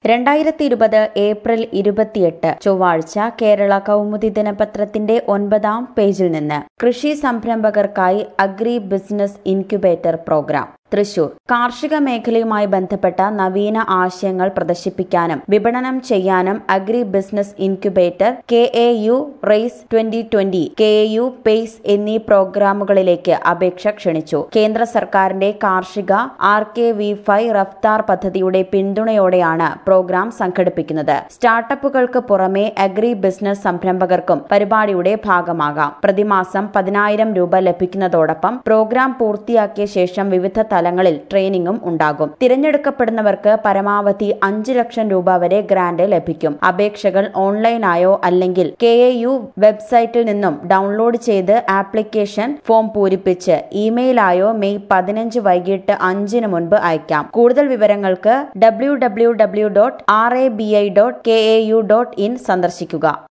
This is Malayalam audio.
രണ്ടായിരത്തി ഇരുപത് ഏപ്രിൽ ഇരുപത്തിയെട്ട് ചൊവ്വാഴ്ച കേരള കൗമുദി ദിനപത്രത്തിന്റെ ഒൻപതാം പേജിൽ നിന്ന് കൃഷി സംരംഭകർക്കായി agri business incubator program Thrissur കാർഷിക മേഖലയുമായി ബന്ധപ്പെട്ട നവീന ആശയങ്ങൾ പ്രദർശിപ്പിക്കാനും വിപണനം ചെയ്യാനും agri business incubator K A U RAISE twenty twenty K A U PACE എന്നീ പ്രോഗ്രാമുകളിലേക്ക് അപേക്ഷ ക്ഷണിച്ചു കേന്ദ്ര സർക്കാരിന്റെ കാർഷിക R K V five Raftaar പദ്ധതിയുടെ പിന്തുണയോടെയാണ് പ്രോഗ്രാം സംഘടിപ്പിക്കുന്നത് സ്റ്റാർട്ടപ്പുകൾക്ക് പുറമെ അഗ്രി ബിസിനസ് സംരംഭകർക്കും പരിപാടിയുടെ ഭാഗമാകാം പ്രതിമാസം പതിനായിരം രൂപ ലഭിക്കുന്നതോടൊപ്പം പ്രോഗ്രാം പൂർത്തിയാക്കിയ ശേഷം വിവിധ തലങ്ങളിൽ ട്രെയിനിങ്ങും ഉണ്ടാകും തിരഞ്ഞെടുക്കപ്പെടുന്നവർക്ക് പരമാവധി അഞ്ച് ലക്ഷം രൂപ വരെ ഗ്രാന്റ് ലഭിക്കും അപേക്ഷകൾ ഓൺലൈനായോ അല്ലെങ്കിൽ കെ എ യു വെബ്സൈറ്റിൽ നിന്നും ഡൗൺലോഡ് ചെയ്ത് ആപ്ലിക്കേഷൻ ഫോം പൂരിപ്പിച്ച് ഇമെയിലായോ മെയ് പതിനഞ്ച് വൈകിട്ട് അഞ്ചിന് മുൻപ് അയക്കാം കൂടുതൽ വിവരങ്ങൾക്ക് W W W dot R A B I dot K A U dot in സന്ദർശിക്കുക